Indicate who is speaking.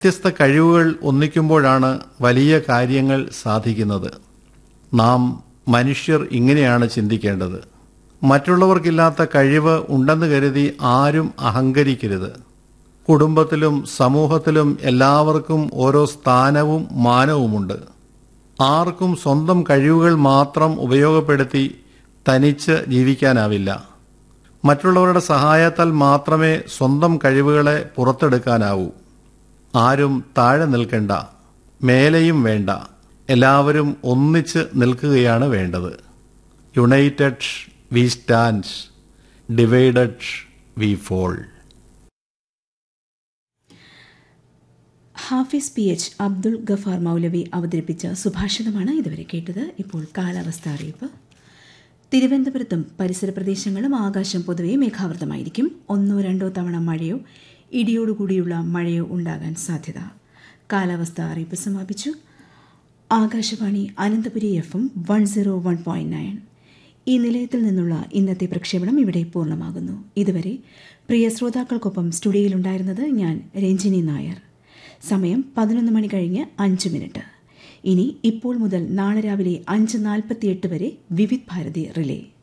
Speaker 1: വ്യത്യസ്ത കഴിവുകൾ ഒന്നിക്കുമ്പോഴാണ് വലിയ കാര്യങ്ങൾ സാധിക്കുന്നത് നാം മനുഷ്യർ ഇങ്ങനെയാണ് ചിന്തിക്കേണ്ടത് മറ്റുള്ളവർക്കില്ലാത്ത കഴിവ് ഉണ്ടെന്ന് കരുതി ആരും അഹങ്കരിക്കരുത് കുടുംബത്തിലും സമൂഹത്തിലും എല്ലാവർക്കും ഓരോ സ്ഥാനവും മാനവുമുണ്ട് ആർക്കും സ്വന്തം കഴിവുകൾ മാത്രം ഉപയോഗപ്പെടുത്തി തനിച്ച് ജീവിക്കാനാവില്ല മറ്റുള്ളവരുടെ സഹായത്താൽ മാത്രമേ സ്വന്തം കഴിവുകളെ പുറത്തെടുക്കാനാവൂ ആരും താഴെ നിൽക്കണ്ട മേലെയും വേണ്ട എല്ലാവരും ഒന്നിച്ച് നിൽക്കുകയാണ് വേണ്ടത് united we stand divided we fall
Speaker 2: Hafiz P H Abdul Gafar Maulavi അവതരിപ്പിച്ച സുഭാഷിതമാണ് ഇതുവരെ കേട്ടത് ഇപ്പോൾ കാലാവസ്ഥ അറിയിപ്പ് തിരുവനന്തപുരത്തും പരിസര പ്രദേശങ്ങളും ആകാശം പൊതുവെ മേഘാവൃതമായിരിക്കും ഒന്നോ രണ്ടോ തവണ മഴയോ ഇടിയോടുകൂടിയുള്ള മഴയോ ഉണ്ടാകാൻ സാധ്യത കാലാവസ്ഥ അറിയിപ്പ് സമാപിച്ചു Akashvani Ananthapuri F M one zero one point nine ഈ നിലയത്തിൽ നിന്നുള്ള ഇന്നത്തെ പ്രക്ഷേപണം ഇവിടെ പൂർണ്ണമാകുന്നു ഇതുവരെ പ്രിയ ശ്രോതാക്കൾക്കൊപ്പം സ്റ്റുഡിയോയിലുണ്ടായിരുന്നത് ഞാൻ രഞ്ജിനി നായർ സമയം പതിനൊന്ന് മണി കഴിഞ്ഞ് അഞ്ച് മിനിറ്റ് ഇനി ഇപ്പോൾ മുതൽ നാളെ രാവിലെ അഞ്ച് നാൽപ്പത്തിയെട്ട് വരെ വിവിധ് ഭാരതി റിലേ